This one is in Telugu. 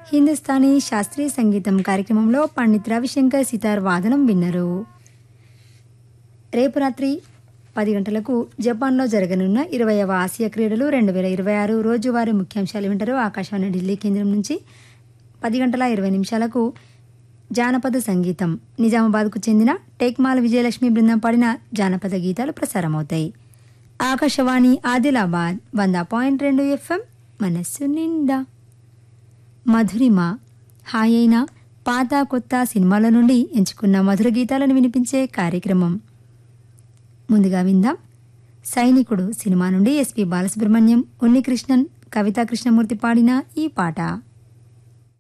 హిందుస్థానీ శాస్త్రీయ సంగీతం కార్యక్రమంలో పండిత్ రవిశంకర్ సితార్ వాదనం విన్నారు రేపు రాత్రి పది గంటలకు జపాన్లో జరగనున్న ఇరవైవ ఆసియా క్రీడలు రెండు వేల ఇరవై ఆరు రోజువారీ ముఖ్యాంశాలు వింటారు ఆకాశవాణి ఢిల్లీ కేంద్రం నుంచి పది గంటల ఇరవై నిమిషాలకు జానపద సంగీతం నిజామాబాద్కు చెందిన టేక్మాల్ విజయలక్ష్మి బృందం పాడిన జానపద గీతాలు ప్రసారమవుతాయి ఆకాశవాణి ఆదిలాబాద్ వంద పాయింట్ రెండు ఎఫ్ఎం మనస్సు నిండా మధురిమ హాయైన పాత కొత్త సినిమాల నుండి ఎంచుకున్న మధుర గీతాలను వినిపించే కార్యక్రమం ముందుగా విందాం సైనికుడు సినిమా నుండి ఎస్పి బాలసుబ్రహ్మణ్యం ఉన్నికృష్ణన్ కవితా కృష్ణమూర్తి పాడిన ఈ పాట